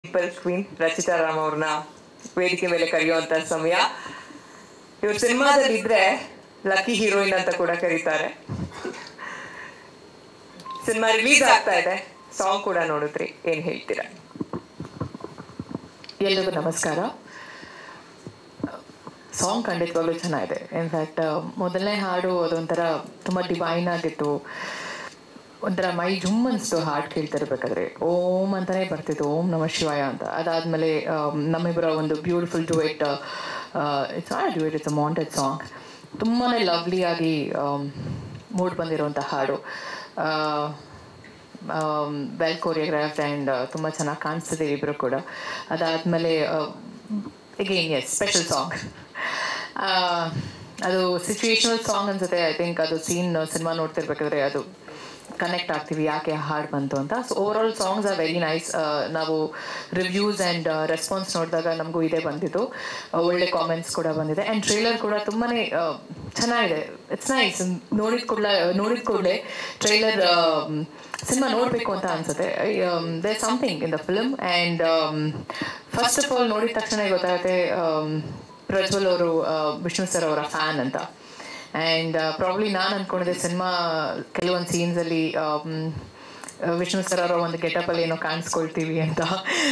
People queen Rachita Ram ಅವ್ರನ್ನ ವೇದಿಕೆ ಮೇಲೆ ಕರೆಯುವಂತ ಸಮಯ ಇವ್ರ ಸಿನಿಮಾದಲ್ಲಿ ಇದ್ರೆ ಲಕ್ಕಿ ಹೀರೋಯಿನ್ ಅಂತ ಕೂಡ ಕರೀತಾರೆ ಸಿನಿಮಾ ರಿಲೀಸ್ ಆಗ್ತಾ ಇದೆ ಸಾಂಗ್ ಕೂಡ ನೋಡಿದ್ರಿ ಏನ್ ಹೇಳ್ತೀರಾ ಎಲ್ರಿಗೂ ನಮಸ್ಕಾರ ಸಾಂಗ್ ಖಂಡಿತವಾಗ್ಲೂ ಚೆನ್ನಾಗಿದೆ ಇನ್ಫ್ಯಾಕ್ಟ್ ಮೊದಲನೇ ಹಾಡು ಅದೊಂಥರ ತುಂಬ ಡಿವೈನ್ ಆಗಿತ್ತು ಒಂಥರ ಮೈ ಜುಮ್ ಅನಿಸ್ತು ಹಾಡು ಕೇಳ್ತಿರ್ಬೇಕಾದ್ರೆ ಓಂ ಅಂತಾನೆ ಬರ್ತಿತ್ತು ಓಂ ನಮ ಶಿವಾಯ ಅಂತ ಅದಾದಮೇಲೆ ನಮ್ಮಿಬ್ಬರ ಒಂದು beautiful duet it's not duet it's a mounted song ತುಂಬಾ ಲವ್ಲಿಯಾಗಿ ಮೂಡ್ ಬಂದಿರುವಂಥ ಹಾಡು ವೆಲ್ ಕೊರಿಯೋಗ್ರಾಫ್ ಆ್ಯಂಡ್ ತುಂಬ ಚೆನ್ನಾಗಿ ಕಾಣಿಸ್ತಿದೆ ಇಬ್ಬರು ಕೂಡ ಅದಾದಮೇಲೆ ಎಗೇನ್ ಎಸ್ ಸ್ಪೆಷಲ್ ಸಾಂಗ್ ಅದು ಸಿಚುವೇಶನಲ್ ಸಾಂಗ್ ಅನ್ಸುತ್ತೆ ಐ ಥಿಂಕ್ ಅದು ಸೀನ್ ಸಿನಿಮಾ ನೋಡ್ತಿರ್ಬೇಕಾದ್ರೆ ಅದು ಕನೆಕ್ಟ್ ಆಗ್ತೀವಿ ಯಾಕೆ ಹಾಡು ಬಂತು ಅಂತ so overall songs are very nice ನಾವು ರಿವ್ಯೂಸ್ ಆ್ಯಂಡ್ ರೆಸ್ಪಾನ್ಸ್ ನೋಡಿದಾಗ ನಮಗೂ ಇದೇ ಬಂದಿದ್ದು ಆ, ಒಳ್ಳೆ ಕಾಮೆಂಟ್ಸ್ ಕೂಡ ಬಂದಿದೆ ಆ್ಯಂಡ್ ಟ್ರೇಲರ್ ಕೂಡ ತುಂಬಾ ಚೆನ್ನಾಗಿದೆ ಇಟ್ಸ್ ನೈಸ್ ನೋಡಿದ ಕೂಡಲೇ ನೋಡಿದ ಕೂಡಲೇ ಟ್ರೈಲರ್ ಸಿನಿಮಾ ನೋಡಬೇಕು ಅಂತ ಅನ್ಸುತ್ತೆ they something in the film and first of all ನೋಡಿದ ತಕ್ಷಣ ಗೊತ್ತಾಗುತ್ತೆ ಆಮ್, ಪ್ರಜ್ವಲ್ ಅವರು ವಿಷ್ಣು ಸರ್ ಅವರ ಫ್ಯಾನ್ ಅಂತ ಆ್ಯಂಡ್ ಪ್ರಾಬ್ಲಿ ನಾನು ಅನ್ಕೊಂಡಿದ್ದೆ ಸಿನಿಮಾ ಕೆಲವೊಂದು ಸೀನ್ಸಲ್ಲಿ ವಿಷ್ಣು ಸರ್ ಅವರ ಒಂದು ಗೆಟಪಲ್ಲಿ ಏನೋ ಕಾಣಿಸ್ಕೊಳ್ತೀವಿ ಅಂತ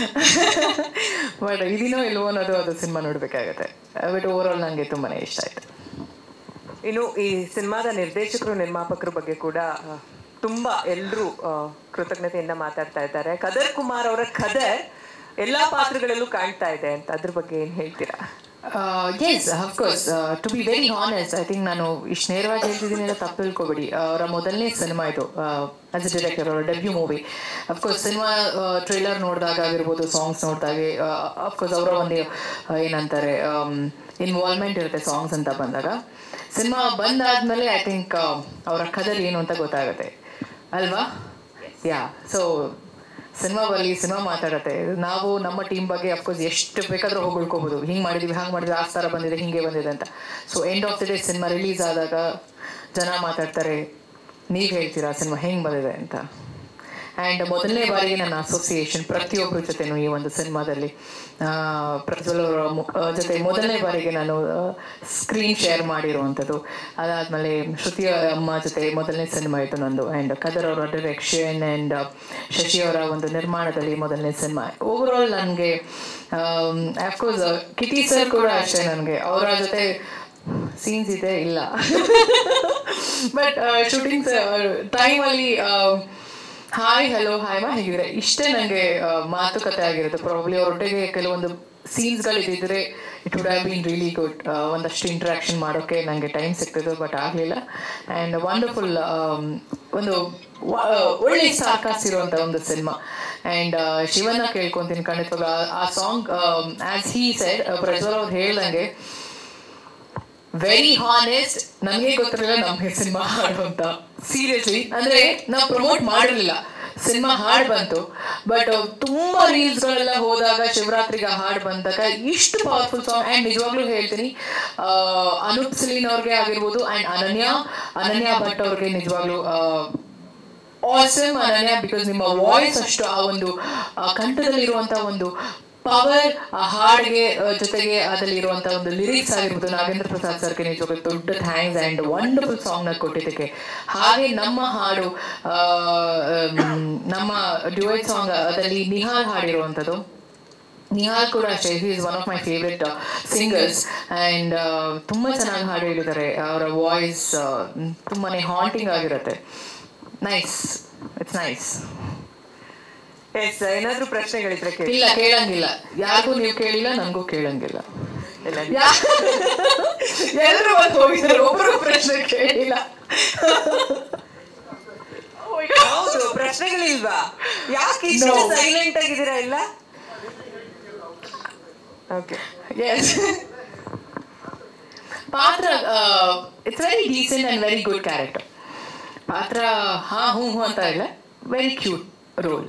ಬಟ್ ಇದಿನೋ ಇಲ್ವೋ ಅನ್ನೋದು ಅದು ಸಿನಿಮಾ ನೋಡಬೇಕಾಗತ್ತೆ ಬಟ್ ಓವರ್ ಆಲ್ ನನಗೆ ತುಂಬಾ ಇಷ್ಟ ಆಯಿತು ಇನ್ನು ಈ ಸಿನಿಮಾದ ನಿರ್ದೇಶಕರು ನಿರ್ಮಾಪಕರ ಬಗ್ಗೆ ಕೂಡ ಆ, ತುಂಬಾ ಎಲ್ಲರೂ ಕೃತಜ್ಞತೆಯಿಂದ ಮಾತಾಡ್ತಾ ಇದ್ದಾರೆ ಕದರ್ ಕುಮಾರ್ ಅವರ ಕದರ್ ಎಲ್ಲಾ ಪಾತ್ರಗಳಲ್ಲೂ ಕಾಣ್ತಾ ಇದೆ ಅಂತ ಅದ್ರ ಬಗ್ಗೆ ಏನ್ ಹೇಳ್ತೀರಾ yes of course to be very honest I think ನಾನು ಇಷ್ಟು ನೇರವಾಗಿ ಹೇಳ್ತಿದ್ದೀನಿ ಅಂತ ತಪ್ಪು ತಿಳ್ಕೊಬೇಡಿ ಅವರ ಮೊದಲನೇ ಸಿನಿಮಾ ಇದು ಆಸ್ ಎ ಡೈರೆಕ್ಟರ್ ಅವರ debut movie of course cinema trailer ನೋಡಿದಾಗ ಆಗಿರ್ಬೋದು ಸಾಂಗ್ಸ್ ನೋಡಿದಾಗ ಅಫ್ಕೋರ್ಸ್ ಅವರ ಒಂದು ಆ, ಏನಂತಾರೆ ಇನ್ವಾಲ್ವ್ಮೆಂಟ್ ಇರುತ್ತೆ ಸಾಂಗ್ಸ್ ಅಂತ ಬಂದಾಗ ಸಿನಿಮಾ ಬಂದಾದ್ಮೇಲೆ ಐ ಥಿಂಕ್ ಅವರ ಕದರ್ ಏನು ಅಂತ ಗೊತ್ತಾಗುತ್ತೆ ಅಲ್ವಾ ಯಾ ಸೊ ಸಿನಿಮಾ ಬರಲಿ ಸಿನಿಮಾ ಮಾತಾಡತ್ತೆ ನಾವು ನಮ್ಮ ಟೀಮ್ ಬಗ್ಗೆ ಅಫ್ಕೋರ್ಸ್ ಎಷ್ಟು ಬೇಕಾದ್ರೂ ಹೊಗಳ್ಕೋಬಹುದು ಹಿಂಗೆ ಮಾಡಿದ್ವಿ ಹಂಗೆ ಮಾಡಿದ್ವಿ ಆ ಥರ ಬಂದಿದೆ ಹಿಂಗೆ ಬಂದಿದೆ ಅಂತ so end of the day cinema release ಆದಾಗ ಜನ ಮಾತಾಡ್ತಾರೆ ನೀವು ಹೇಳ್ತೀರಾ ಸಿನಿಮಾ ಹೆಂಗೆ ಬಂದಿದೆ ಅಂತ ಆ್ಯಂಡ್ ಮೊದಲನೇ ಬಾರಿಗೆ ನನ್ನ ಅಸೋಸಿಯೇಷನ್ ಪ್ರತಿಯೊಬ್ಬರ ಜೊತೆನೂ ಈ ಒಂದು ಸಿನಿಮಾದಲ್ಲಿ ಆ, ಪ್ರಜ್ವಲ್ ಅವರ ಮು- ಆ, ಜೊತೆ ಮೊದಲನೇ ಬಾರಿಗೆ ನಾನು ಸ್ಕ್ರೀನ್ ಶೇರ್ ಮಾಡಿರುವಂಥದ್ದು ಅದಾದಮೇಲೆ ಶ್ರುತಿ ಅಮ್ಮ ಜೊತೆ ಮೊದಲನೇ ಸಿನಿಮಾ ಇತ್ತು ನಂದು ಆ್ಯಂಡ್ ಕದರ್ ಅವರ ಡೈರೆಕ್ಷನ್ ಆ್ಯಂಡ್ ಶಶಿ ಅವರ ಒಂದು ನಿರ್ಮಾಣದಲ್ಲಿ ಮೊದಲನೇ ಸಿನಿಮಾ ಓವರ್ ಆಲ್ ನನಗೆ ಅಫ್ಕೋರ್ಸ್ ಕಿಟಿ ಸರ್ ಕೂಡ ಅಷ್ಟೇ ನನಗೆ ಅವರ ಜೊತೆ ಸೀನ್ಸ್ ಇದೆ ಇಲ್ಲ ಬಟ್ ಶೂಟಿಂಗ್ ಟೈಮಲ್ಲಿ ಹಾಯ್ ಹಲೋ ಹಾಯ್ ಮಾ ಹೇಗಿದ್ರೆ ಇಷ್ಟೇ ನನಗೆ ಮಾತುಕತೆ ಆಗಿರುತ್ತೆ ಪ್ರಾಬ್ಲಿ ಅವರೊಟ್ಟಿಗೆ ಕೆಲವೊಂದು ಸೀನ್ಸ್ಗಳು ಇದ್ದಿದ್ರೆ it would have been really good ಒಂದಷ್ಟು ಇಂಟ್ರಾಕ್ಷನ್ ಮಾಡೋಕ್ಕೆ ನನಗೆ ಟೈಮ್ ಸಿಗ್ತಿದ್ದು ಬಟ್ ಆಗಲಿಲ್ಲ ಆ್ಯಂಡ್ ವಂಡರ್ಫುಲ್ ಒಂದು ವ- ಒಳ್ಳೆ ಸಾಕಾಸ್ ಇರುವಂಥ ಒಂದು ಸಿನಿಮಾ ಆ್ಯಂಡ್ ಶಿವನ್ನ ಕೇಳ್ಕೊಂತೀನಿ ಖಂಡಿತವಾಗ ಆ song as he said Prajwal ಅವ್ರು ಹೇಳ್ದಂಗೆ ವೆರಿ ಹಾನೆಸ್ಟ್ ನಮಗೆ ಗೊತ್ತಿರಲಿಲ್ಲ ನಮಗೆ ಸಿನಿಮಾ ಹಾಡು ಅಂತ ಸೀರಿಯಸ್ಲಿ ಅಂದ್ರೆ ನಾವು ಪ್ರಮೋಟ್ ಮಾಡಿರ್ಲಿಲ್ಲ ಸಿನಿಮಾ ಹಾಡು ಬಂತು ಬಟ್ ತುಂಬಾ ರೀಲ್ಸ್ ಗಳೆಲ್ಲ ಹೋದಾಗ ಶಿವರಾತ್ರಿಗೆ ಆ ಹಾಡು ಬಂದಾಗ ಇಷ್ಟು ಪವರ್ಫುಲ್ ಸಾಂಗ್ ಅಂಡ್ ನಿಜವಾಗ್ಲೂ ಹೇಳ್ತೀನಿ ಆ, ಅನೂಪ್ ಸಲೀನ್ ಅವ್ರಿಗೆ ಆಗಿರ್ಬೋದು ಅಂಡ್ ಅನನ್ಯ ಅನನ್ಯ ಭಟ್ ಅವ್ರಿಗೆ ನಿಜವಾಗ್ಲೂ ಆಸಮ್ ಅನನ್ಯ ಬಿಕಾಸ್ ನಿಮ್ಮ ವಾಯ್ಸ್ ಅಷ್ಟು ಆ ಒಂದು ಆ ಕಂಠದಲ್ಲಿರುವಂತ ಒಂದು ಪವರ್ ಆ ಹಾಡಿಗೆ ಆ, ಜೊತೆಗೆ ಅದರಲ್ಲಿ ಇರುವಂತ ಒಂದು ಲಿರಿಕ್ಸ್ ಆಗಿರ್ಬೋದು ನಾಗೇಂದ್ರ ಪ್ರಸಾದ್ ಸರ್ಗೆ ನಿಜವಾಗ್ಲೂ ದೊಡ್ಡ ಥ್ಯಾಂಕ್ಸ್ ಅಂಡ್ ವಂಡರ್ಫುಲ್ ಸಾಂಗ್ ನ ಕೊಟ್ಟಿದ್ದಕ್ಕೆ ಹಾಗೆ ನಮ್ಮ ಹಾಡು ಆ, ಮ್, ನಮ್ಮ ಡ್ಯುಯೆಟ್ ಸಾಂಗ್ ಅದರಲ್ಲಿ ನಿಹಾಲ್ ಹಾಡಿರುವಂಥದ್ದು ನಿಹಾಲ್ ಕೂಡ ಅಷ್ಟೇ he is one of my favourite singers and ತುಂಬ ಚೆನ್ನಾಗಿ ಹಾಡು ಹೇಳಿದ್ದಾರೆ ಅವರ ವಾಯ್ಸ್ ತುಂಬಾನೇ ಹಾಂಟಿಂಗ್ ಆಗಿರುತ್ತೆ ನೈಸ್ ಇಟ್ಸ್ ನೈಸ್ ಎಸ್ ಏನಾದ್ರೂ ಪ್ರಶ್ನೆಗಳಿದ್ರೆ ಕೇಳಿ ಇಲ್ಲ ಕೇಳಂಗಿಲ್ಲ ಯಾರಿಗೂ ನೀವು ಕೇಳಿಲ್ಲ ನನಗೂ ಕೇಳಂಗಿಲ್ಲ ಇಲ್ಲ, ಎಲ್ಲರೂ ಬಂದು ಹೋಗಿದ್ದಾರೆ ಒಬ್ಬರು ಪ್ರಶ್ನೆ ಕೇಳಿಲ್ಲ ಹೌದು ಪ್ರಶ್ನೆಗಳಿಲ್ವಾ ಯಾಕೆ ಇಷ್ಟು No. ಸೈಲೆಂಟ್ ಆಗಿದ್ದೀರಾ ಇಲ್ಲ ಓಕೆ ಎಸ್ ಪಾತ್ರ it's very decent and very good character ಪಾತ್ರ ಹಾ ಹ್ಞೂ ಹ್ಞೂ ಅಂತ ಇಲ್ಲ ವೆರಿ ಕ್ಯೂಟ್ ರೋಲ್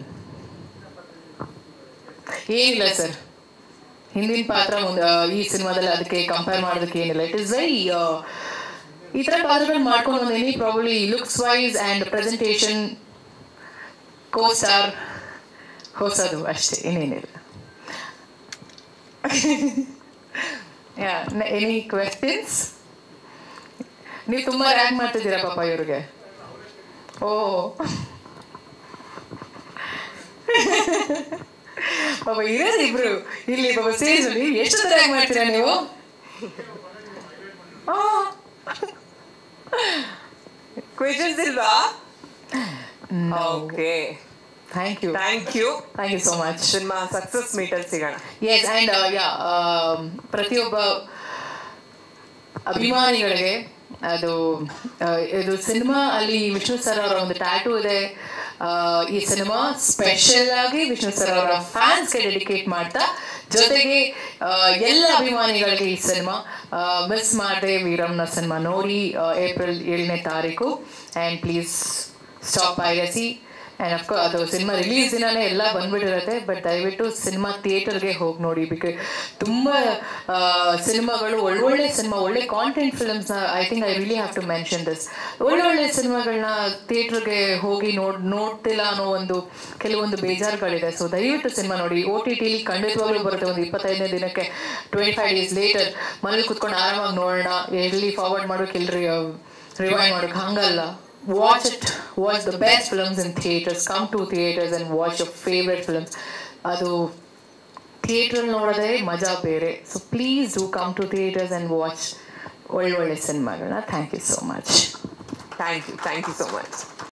ಏನಿಲ್ಲ ಸರ್ ಹಿಂದಿನ ಪಾತ್ರ ಮುಂದೆ ಈ ಸಿನಿಮಾದಲ್ಲಿ ಅದಕ್ಕೆ ಕಂಪೇರ್ ಮಾಡೋದಕ್ಕೆ ಏನಿಲ್ಲ ಇಟ್ ಇಸ್ ವೆರಿ ಈ ಥರ ಪಾತ್ರಗಳು ಮಾಡ್ಕೊಂಡು ಬಂದೀನಿ probably looks wise and presentation co star ಹೊಸದು ಅಷ್ಟೇ ಇನ್ನೇನಿಲ್ಲ ಯಾ ಎನಿ ಕ್ವೆಶನ್ಸ್ ನೀವು ತುಂಬ ರ್ಯಾಕ್ ಮಾಡ್ತಿದ್ದೀರಾ ಪಾಪ ಇವ್ರಿಗೆ ಓ ಪಾಪ ಇರೋದು ಇಬ್ರು ಇಲ್ಲಿ ಪಾಪ ಸೇರಿಸಲಿ ಎಷ್ಟು ರ್ಯಾಕ್ ಮಾಡ್ತೀರಾ ನೀವು ಕ್ವೆಶನ್ಸ್ ಇಲ್ವಾ okay thank you thank you thank you so much cinema success ಮೀಟಲ್ಲಿ ಸಿಗೋಣ ಎಸ್ ಆ್ಯಂಡ್ ಯಾ ಪ್ರತಿಯೊಬ್ಬ ಅಭಿಮಾನಿಗಳಿಗೆ ಅದು ಆ, ಇದು ಸಿನಿಮಾ ಅಲ್ಲಿ ವಿಷ್ಣು ಸರ್ ಅವರ ಒಂದು ಟ್ಯಾಟೂ ಇದೆ ಆ, ಈ ಸಿನಿಮಾ ಸ್ಪೆಷಲ್ ಆಗಿ ವಿಷ್ಣು ಸರ್ ಅವರ ಫ್ಯಾನ್ಸ್ಗೆ ಡೆಡಿಕೇಟ್ ಮಾಡ್ತಾ ಜೊತೆಗೆ ಆ, ಎಲ್ಲ ಅಭಿಮಾನಿಗಳಿಗೆ ಈ ಸಿನಿಮಾ ಮಿಸ್ ಮಾಡದೆ ವೀರಮ್ನ ಸಿನಿಮಾ ನೋಡಿ ಏಪ್ರಿಲ್ ಏಳನೇ ತಾರೀಕು and please stop piracy and of course ಅದು ಸಿನಿಮಾ ರಿಲೀಸ್ ದಿನನೇ ಎಲ್ಲ ಬಂದ್ಬಿಟ್ಟಿರುತ್ತೆ ಬಟ್ ದಯವಿಟ್ಟು ಸಿನಿಮಾ ಥಿಯೇಟರ್ಗೆ ಹೋಗಿ ನೋಡಿ ಬಿಕಾಸ್ ತುಂಬ ಸಿನಿಮಾಗಳು ಒಳ್ಳೊಳ್ಳೆ ಸಿನಿಮಾ ಒಳ್ಳೆ ಕಾಂಟೆಂಟ್ ಫಿಲ್ಮ್ಸ್ನ I think I really have to mention this ಒಳ್ಳೊಳ್ಳೆ ಸಿನಿಮಾಗಳನ್ನ ಥಿಯೇಟರ್ಗೆ ಹೋಗಿ ನೋಡ್ ನೋಡ್ತಿಲ್ಲ ಅನ್ನೋ ಒಂದು ಕೆಲವೊಂದು ಬೇಜಾರುಗಳಿದೆ ಸೊ ದಯವಿಟ್ಟು ಸಿನಿಮಾ ನೋಡಿ ಓ ಟಿ ಟಿಲಿ ಖಂಡಿತವಾಗ್ಲೂ ಬರುತ್ತೆ ಒಂದು ಇಪ್ಪತ್ತೈದನೇ ದಿನಕ್ಕೆ ಟ್ವೆಂಟಿ ಫೈವ್ ಡೇಸ್ ಲೇಟರ್ ಮನೇಲಿ ಕುತ್ಕೊಂಡು ಆರಾಮಾಗಿ ನೋಡೋಣ ಎಲ್ಲಿ ಫಾರ್ವರ್ಡ್ ಮಾಡೋಕೆ ಎಲ್ರಿ ರಿವೈಂಡ್ ಮಾಡೋಕೆ ಹಂಗಲ್ಲ watch it watch the best films in theaters come to theaters and watch your favorite films ಅದು ಥಿಯೇಟ್ರಲ್ಲಿ ನೋಡೋದೇ ಮಜಾ ಬೇರೆ so please do come to theatres and watch ಒಳ್ಳೊಳ್ಳೆ ಸಿನಿಮಾಗಳನ್ನ thank you so much thank you thank you so much